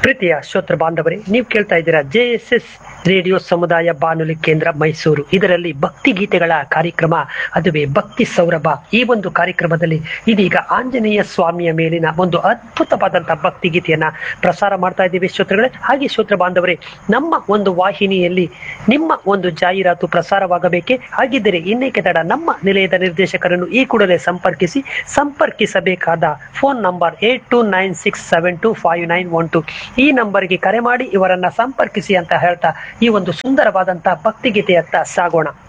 ಪ್ರೀತಿಯ ಶ್ರೋತೃ ಬಾಂಧವರೇ ನೀವು ಕೇಳ್ತಾ ಇದ್ದೀರಾ ಜೆ ಎಸ್ ಎಸ್ ರೇಡಿಯೋ ಸಮುದಾಯ ಬಾನುಲಿ ಕೇಂದ್ರ ಮೈಸೂರು ಇದರಲ್ಲಿ ಭಕ್ತಿ ಗೀತೆಗಳ ಕಾರ್ಯಕ್ರಮ ಅದುವೇ ಭಕ್ತಿ ಸೌರಭ ಈ ಒಂದು ಕಾರ್ಯಕ್ರಮದಲ್ಲಿ ಇದೀಗ ಆಂಜನೇಯ ಸ್ವಾಮಿಯ ಮೇಲಿನ ಒಂದು ಅದ್ಭುತವಾದಂತಹ ಭಕ್ತಿ ಗೀತೆಯನ್ನ ಪ್ರಸಾರ ಮಾಡ್ತಾ ಇದ್ದೀವಿ ಶ್ರೋತೃಗಳೇ ಹಾಗೆ ಶ್ರೋತೃ ಬಾಂಧವರೇ ನಮ್ಮ ಒಂದು ವಾಹಿನಿಯಲ್ಲಿ ನಿಮ್ಮ ಒಂದು ಜಾಹೀರಾತು ಪ್ರಸಾರವಾಗಬೇಕೆ ಹಾಗಿದ್ದರೆ ಇನ್ನೇಕೆ ತಡ ನಮ್ಮ ನಿಲಯದ ನಿರ್ದೇಶಕರನ್ನು ಈ ಕೂಡಲೇ ಸಂಪರ್ಕಿಸಿ ಸಂಪರ್ಕಿಸಬೇಕಾದ phone number eight two nine six seven two five nine one two ಈ ನಂಬರ್ಗೆ ಕರೆ ಮಾಡಿ ಇವರನ್ನ ಸಂಪರ್ಕಿಸಿ ಅಂತ ಹೇಳ್ತಾ ಈ ಒಂದು ಸುಂದರವಾದಂತಹ ಭಕ್ತಿಗೀತೆಯತ್ತ ಸಾಗೋಣ